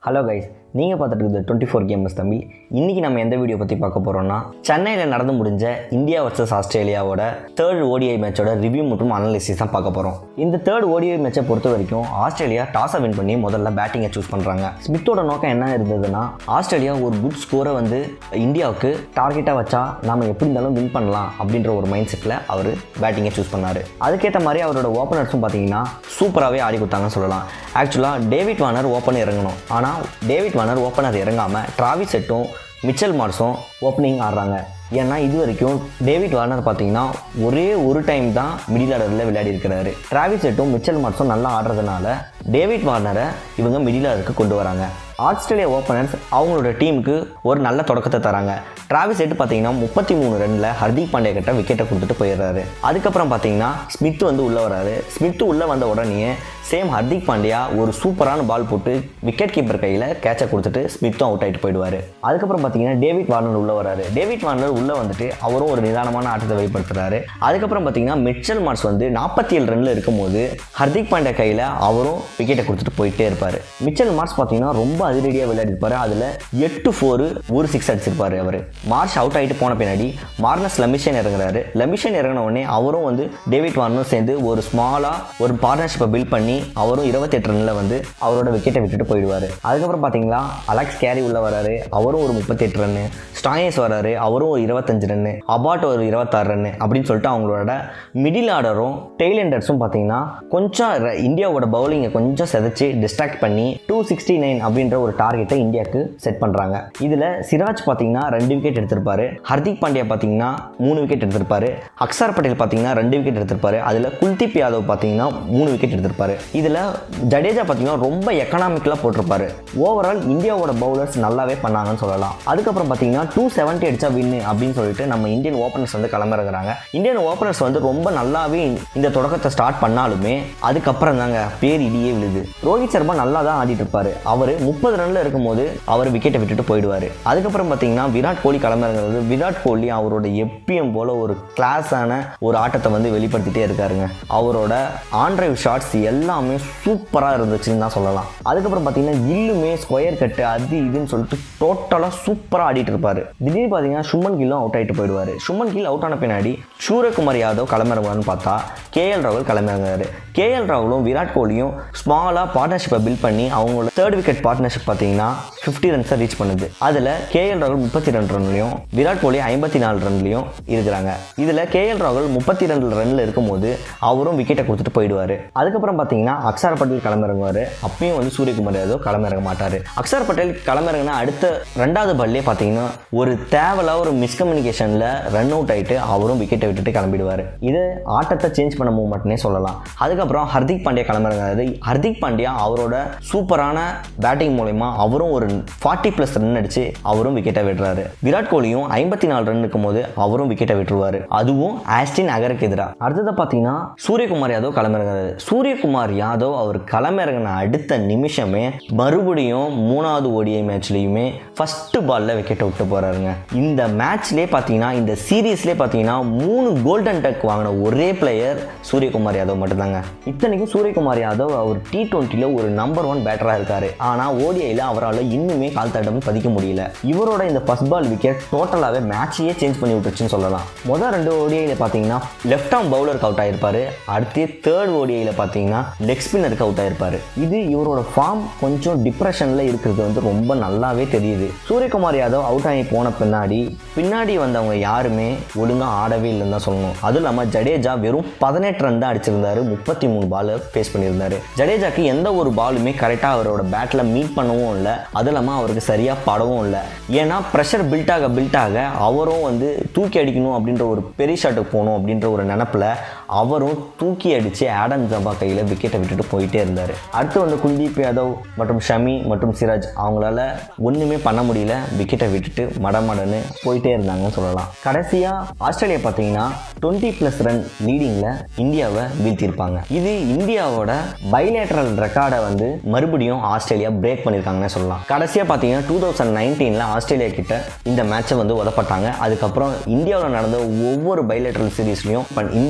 hello guys நீங்கள் பார்த்துட்டு இருக்குது டுவெண்ட்டி ஃபோர் கேமர்ஸ் தமிழ் இன்றைக்கி நம்ம எந்த வீடியோ பற்றி பார்க்க போகிறோம்னா சென்னையில் நடந்து முடிஞ்ச இந்தியா வர்சஸ் ஆஸ்திரேலியாவோட தேர்ட் ஓடிஐ மேட்சோட ரிவ்யூ மற்றும் அனாலிசிஸ் தான் பார்க்க போகிறோம் இந்த தேர்ட் ஓடிஐ மேட்சை பொறுத்த வரைக்கும் ஆஸ்திரேலியா டாஸை வின் பண்ணி முதல்ல பேட்டிங்கை சூஸ் பண்ணுறாங்க ஸ்மித்தோட நோக்கம் என்ன இருந்ததுன்னா ஆஸ்திரேலியா ஒரு குட் ஸ்கோரை வந்து இந்தியாவுக்கு டார்கெட்டாக வச்சா நம்ம எப்படி இருந்தாலும் வின் பண்ணலாம் அப்படின்ற ஒரு மைண்ட் செட்டில் அவர் பேட்டிங்கை சூஸ் பண்ணார் அதுக்கேற்ற மாதிரி அவரோட ஓப்பனர்ஸும் பார்த்தீங்கன்னா சூப்பராகவே ஆடி கொடுத்தாங்கன்னு சொல்லலாம் ஆக்சுவலாக டேவிட் வார்னர் ஓப்பன் இறங்கணும் ஆனால் டேவிட் வார்னர் ஓப்பனர் இறங்காமல் டிராவிஸ் செட்டும் மிச்சல் மார்ஸும் ஓப்பனிங் ஆடுறாங்க ஏன்னா இது வரைக்கும் டேவிட் வார்னர் பார்த்தீங்கன்னா ஒரே ஒரு டைம் தான் மிடில் ஆர்டரில் விளையாடி இருக்கிறாரு டிராவிஸ் செட்டும் மிச்சல் மார்ஸும் நல்லா ஆடுறதுனால டேவிட் வார்னரை இவங்க மிடில் ஆர்டருக்கு கொண்டு வராங்க ஆஸ்திரேலியா ஓப்பனர்ஸ் அவங்களோட டீமுக்கு ஒரு நல்ல தொடக்கத்தை தராங்க டிராவிஸ் செட் பார்த்தீங்கன்னா முப்பத்தி மூணு ரனில் ஹர்திக் பாண்டியா கிட்ட விக்கெட்டை கொடுத்துட்டு போயிடுறாரு அதுக்கப்புறம் பார்த்தீங்கன்னா ஸ்மித் வந்து உள்ளே வராரு ஸ்மித் உள்ளே வந்த உடனே சேம் ஹர்திக் பாண்டியா ஒரு சூப்பரான பால் போட்டு விக்கெட் கீப்பர் கையில் கேட்சை கொடுத்துட்டு ஸ்மித்தும் அவுட் ஆகிட்டு போயிடுவார் அதுக்கப்புறம் பார்த்தீங்கன்னா டேவிட் வார்னர் உள்ளே வராரு டேவிட் வார்னர் உள்ளே வந்துட்டு அவரும் ஒரு நிதானமான ஆட்டத்தை வெளிப்படுத்துறாரு அதுக்கப்புறம் பார்த்தீங்கன்னா மிச்சல் மார்ஸ் வந்து நாற்பத்தி ஏழு ரனில் இருக்கும்போது ஹர்திக் பாண்டியா கையில் அவரும் விக்கெட்டை கொடுத்துட்டு போயிட்டே இருப்பார் மிச்சல் மார்ஸ் பார்த்தீங்கன்னா ரொம்ப அதிரடியாக விளையாடிருப்பாரு அதில் எட்டு ஃபோரு ஒரு சிக்ஸ் அடிச்சிருப்பாரு அவர் மார்ச் அவுட் ஆகிட்டு போன பின்னாடி மார்னஸ் லமிஷன் இறங்குறாரு லமிஷன் இறங்கின உடனே அவரும் வந்து டேவிட் வார்னரும் சேர்ந்து ஒரு ஸ்மாலாக ஒரு பார்ட்னர்ஷிப்பை பில்ட் பண்ணி அவரும் இருபத்தெட்டு ரனில் வந்து அவரோட விக்கெட்டை விட்டுட்டு போயிடுவார் அதுக்கப்புறம் பார்த்தீங்களா அலெக்ஸ் கேரி உள்ள வராரு அவரும் ஒரு முப்பத்தெட்டு ரன்னு ஸ்டாயஸ் வராரு அவரும் ஒரு இருபத்தஞ்சு ரன்னு அபாட் ஒரு இருபத்தாறு ரன்னு அப்படின்னு சொல்லிட்டு அவங்களோட மிடில் ஆர்டரும் டெய்லெண்டர்ஸும் பார்த்தீங்கன்னா கொஞ்சம் ர- இந்தியாவோட பவுலிங்கை கொஞ்சம் செதைச்சு டிஸ்ட்ராக்ட் பண்ணி டூ சிக்ஸ்டி நைன் அப்படின்ற ஒரு டார்கெட்டை இந்தியாவுக்கு செட் பண்ணுறாங்க இதில் சிராஜ் பார்த்தீங்கன்னா ரெண்டு விக்கெட் எடுத்திருப்பாரு ஹர்திக் பாண்டியா பார்த்தீங்கன்னா மூணு விக்கெட் எடுத்திருப்பாரு அக்ஷர் பட்டேல் பார்த்தீங்கன்னா ரெண்டு விக்கெட் எடுத்திருப்பாரு அதில் குல்தீப் யாதவ் பார்த்தீங்கன்னா மூணு விக்கெட் எடுத்திருப்பாரு இதில் ஜடேஜா பார்த்தீங்கன்னா ரொம்ப எக்கனாமிக்கலாக போட்டிருப்பாரு ஓவரால் இந்தியாவோட பவுலர்ஸ் நல்லாவே பண்ணாங்கன்னு சொல்லலாம் அதுக்கப்புறம் பார்த்தீங்கன்னா டூ செவன்ட்டி அடிச்சா வின்னு அப்படின்னு சொல்லிட்டு நம்ம இந்தியன் ஓப்பனர்ஸ் வந்து கிளம்பிறங்குறாங்க இந்தியன் ஓப்பனர்ஸ் வந்து ரொம்ப நல்லாவே இந்த தொடக்கத்தை ஸ்டார்ட் பண்ணாலுமே அதுக்கப்புறம் தாங்க பேர் இடியே விழுது ரோஹித் சர்மா நல்லா தான் ஆடிட்டு இருப்பாரு அவர் முப்பது ரன்ல இருக்கும்போது அவர் விக்கெட்டை விட்டுட்டு போயிடுவார் அதுக்கப்புறம் பார்த்தீங்கன்னா விராட் கோலி கிளம்பிறங்குறது விராட் கோலி அவரோட எப்பயும் போல ஒரு கிளாஸான ஒரு ஆட்டத்தை வந்து வெளிப்படுத்திட்டே இருக்காருங்க அவரோட ஆன்ட்ரைவ் ஷாட்ஸ் எல்லாமே சூப்பராக இருந்துச்சுன்னு தான் சொல்லலாம் அதுக்கப்புறம் பார்த்தீங்கன்னா இல்லுமே ஸ்கொயர் கட்டு அது இதுன்னு சொல்லிட்டு டோட்டலாக சூப்பராக ஆடிட்டு இருப்பாரு திடீர்னு பார்த்தீங்கன்னா சுமன் கில்லும் அவுட் ஆகிட்டு போயிடுவார் சுமன் கில் அவுட் ஆன பின்னாடி சூரியகுமார் யாதவ் கிளம்பிறங்கன்னு பார்த்தா கேஎல் ராகுல் கிளம்பிறங்காரு கேஎல் ராகுலும் விராட் கோலியும் ஸ்மாலாக பார்ட்னர்ஷிப்பை பில்ட் பண்ணி அவங்களோட தேர்ட் விக்கெட் பார்ட்னர்ஷிப் பார்த்தீங்கன்னா ஃபிஃப்டி ரன்ஸை ரீச் பண்ணுது அதில் கேஎல் ராகுல் முப்பத்தி ரெண்டு ரன்லையும் விராட் கோலி ஐம்பத்தி நாலு ரன்லையும் இருக்கிறாங்க இதில் கேஎல் ராகுல் முப்பத்தி ரெண்டு ரன்னில் இருக்கும்போது அவரும் விக்கெட்டை கொடுத்துட்டு போயிடுவார் அதுக்கப்புறம் பார்த்தீங்கன்னா அக்ஷர் பட்டேல் கிளம்பிறங்குவார் அப்பயும் வந்து சூரியகுமார் யாதவ் களமிறங்க மாட்டார் அக்ஷர் பட்டேல் களமிறங்கினா அடுத்த ரெண்டாவது பல்லே பார்த்தீங்கன்னா ஒரு தேவையில்லா ஒரு மிஸ்கம்யூனிகேஷனில் ரன் அவுட் ஆகிட்டு அவரும் விக்கெட்டை விட்டுட்டு கிளம்பிடுவார் இது ஆட்டத்தை சேஞ்ச் பண்ண மூமெண்ட்னே சொல்லலாம் அதுக்கப்புறம் ஹர்திக் பாண்டியா கிளம்பிறங்காது ஹர்திக் பாண்டியா அவரோட சூப்பரான பேட்டிங் மூலயமா அவரும் ஒரு ஃபார்ட்டி ப்ளஸ் ரன் அடிச்சு அவரும் விக்கெட்டை விடுறாரு விராட் கோலியும் ஐம்பத்தி நாலு ரன் இருக்கும்போது அவரும் விக்கெட்டை விட்டுருவாரு அதுவும் ஆஸ்டின் அகருக்கு எதிராக அடுத்தது பார்த்தீங்கன்னா சூரியகுமார் யாதவ் களமிறங்குறாரு சூரியகுமார் யாதவ் அவர் களமிறங்கின அடுத்த நிமிஷமே மறுபடியும் மூணாவது ஓடிஐ மேட்ச்லேயுமே ஃபர்ஸ்ட் பால்ல விக்கெட்டை விட்டு போறாருங்க இந்த மேட்ச்லேயே பார்த்தீங்கன்னா இந்த சீரீஸ்லேயே பார்த்தீங்கன்னா மூணு கோல்டன் டக் வாங்கின ஒரே பிளேயர் சூரியகுமார் யாதவ் மட்டும்தாங்க இத்தனைக்கும் சூரியகுமார் யாதவ் அவர் டி டுவெண்ட்டியில் ஒரு நம்பர் ஒன் பேட்டராக இருக்காரு ஆனால் ஓடிஐயில் அவரால் இன்னுமே கால் தட்டம் பதிக்க முடியல இவரோட இந்த ஃபர்ஸ்ட் பால் விக்கெட் டோட்டலாகவே மேட்சையே சேஞ்ச் பண்ணி விட்டுருச்சுன்னு சொல்லலாம் முதல் ரெண்டு ஓடிஐயில் பார்த்தீங்கன்னா லெஃப்ட் ஆர்ம் பவுலருக்கு அவுட் ஆயிருப்பாரு அடுத்து தேர்ட் ஓடிஐயில் பார்த்தீங்கன்னா லெக் ஸ்பின்னருக்கு அவுட் ஆயிருப்பாரு இது இவரோட ஃபார்ம் கொஞ்சம் டிப்ரெஷனில் இருக்கிறது வந்து ரொம்ப நல்லாவே தெரியுது சூரியகுமார் யாதவ் அவுட் ஆகி போன பின்னாடி பின்னாடி வந்தவங்க யாருமே ஒழுங்காக ஆடவே இல்லைன்னு தான் சொல்லணும் அதுவும் இல்லாமல் ஜடேஜா வெறும் பதினெட்டு ரன் தான் அடிச்சிருந்தாரு முப்பத்தி மூணு பால் ஃபேஸ் பண்ணியிருந்தாரு ஜடேஜாக்கு எந்த ஒரு பாலுமே கரெக்டாக அவரோட பேட்டில் மீட் பண்ணவும் இல்லை அதுவும் இல்லாமல் அவருக்கு சரியாக படவும் இல்லை ஏன்னா ப்ரெஷர் பில்ட் ஆக பில்ட் ஆக அவரும் வந்து தூக்கி அடிக்கணும் அப்படின்ற ஒரு பெரிய ஷாட்டுக்கு போகணும் அப்படின்ற ஒரு நினப்பில் அவரும் தூக்கி அடித்து ஆடம் ஜபா கையில் விக்கெட்டை விட்டுட்டு போயிட்டே இருந்தார் அடுத்து வந்து குல்தீப் யாதவ் மற்றும் ஷமி மற்றும் சிராஜ் அவங்களால ஒன்றுமே பண்ண முடியல விக்கெட்டை விட்டுட்டு மடமடன்னு போயிட்டே இருந்தாங்கன்னு சொல்லலாம் கடைசியாக ஆஸ்திரேலியா பார்த்தீங்கன்னா டுவெண்ட்டி ப்ளஸ் ரன் லீடிங்கில் இந்தியாவை வீழ்த்தியிருப்பாங்க இது இந்தியாவோட பைலேட்டரல் ரெக்கார்டை வந்து மறுபடியும் ஆஸ்திரேலியா பிரேக் பண்ணியிருக்காங்கன்னு சொல்லலாம் கடைசியாக பார்த்தீங்கன்னா டூ தௌசண்ட் நைன்டீனில் ஆஸ்திரேலியா கிட்ட இந்த மேட்சை வந்து உதப்பட்டாங்க அதுக்கப்புறம் இந்தியாவில் நடந்த ஒவ்வொரு பைலேட்டரல் சீரீஸ்லையும் இந்தியா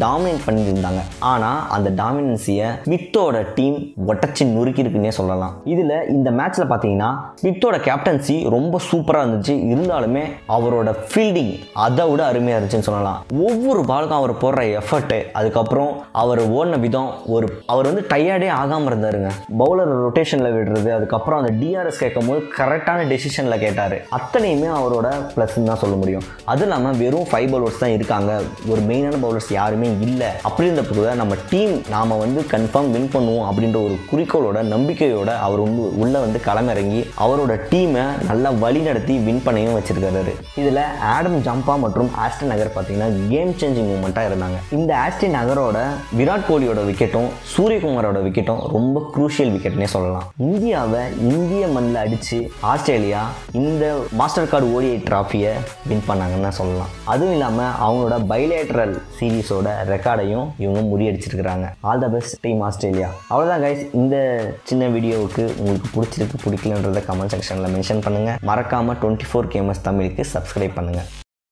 டாமினேட் பண்ணியிருந்தாங்க ஆனால் அந்த டாமினன்சியை ஸ்மித்தோட டீம் ஒட்டச்சி நொறுக்கிருக்குன்னே சொல்லலாம் இதில் இந்த மேட்ச்சில் பார்த்தீங்கன்னா ஸ்மித்தோட கேப்டன்சி ரொம்ப சூப்பராக இருந்துச்சு இருந்தாலுமே அவரோட ஃபீல்டிங் அதை விட அருமையாக இருந்துச்சுன்னு சொல்லலாம் ஒவ்வொரு பாலுக்கும் அவர் போடுற எஃபர்ட்டு அதுக்கப்புறம் அவர் ஓடின விதம் ஒரு அவர் வந்து டயர்டே ஆகாமல் இருந்தாருங்க பவுலர் ரொட்டேஷனில் விடுறது அதுக்கப்புறம் அந்த டிஆர்எஸ் கேட்கும் போது கரெக்டான டெசிஷனில் கேட்டார் அத்தனையுமே அவரோட ப்ளஸ்ன்னு தான் சொல்ல முடியும் அதுவும் இல்லாமல் வெறும் ஃபைவ் பவுலர்ஸ் தான் இருக்காங்க ஒரு மெயினான பவுலர்ஸ் யாருமே இல்லை அப்படி இருந்த போது நம்ம டீம் நாம் வந்து கன்ஃபார்ம் வின் பண்ணுவோம் அப்படின்ற ஒரு குறிக்கோளோட நம்பிக்கையோட அவர் வந்து உள்ளே வந்து களமிறங்கி அவரோட டீமை நல்லா வழி நடத்தி வின் பண்ணையும் வச்சிருக்காரு இதில் ஆடம் ஜம்பா மற்றும் ஆஸ்டன் நகர் பார்த்தீங்கன்னா கேம் சேஞ்சிங் மூமெண்ட்டாக இருந்தாங்க இந்த ஆஸ்டன் நகரோட விராட் கோலியோட விக்கெட்டும் சூரியகுமாரோட விக்கெட்டும் ரொம்ப குரூஷியல் விக்கெட்னே சொல்லலாம் இந்தியாவை இந்திய மண்ணில் அடித்து ஆஸ்திரேலியா இந்த மாஸ்டர் கார்டு ஓடிஐ ட்ராஃபியை வின் பண்ணாங்கன்னு தான் சொல்லலாம் அதுவும் இல்லாமல் அவங்களோட பைலேட்ரல் சீரீஸோட ரெக்கார்டையும் இவங்க முறியடிச்சிருக்கிறாங்க all the best team Australia அவ்வளோதான் கைஸ் இந்த சின்ன வீடியோவுக்கு உங்களுக்கு பிடிச்சிருக்கு பிடிக்கலன்றதை கமெண்ட் செக்ஷனில் மென்ஷன் பண்ணுங்கள் மறக்காமல் டுவெண்ட்டி ஃபோர் கேமஸ் தமிழுக்கு சப்ஸ்கிரைப் பண்ணுங்கள்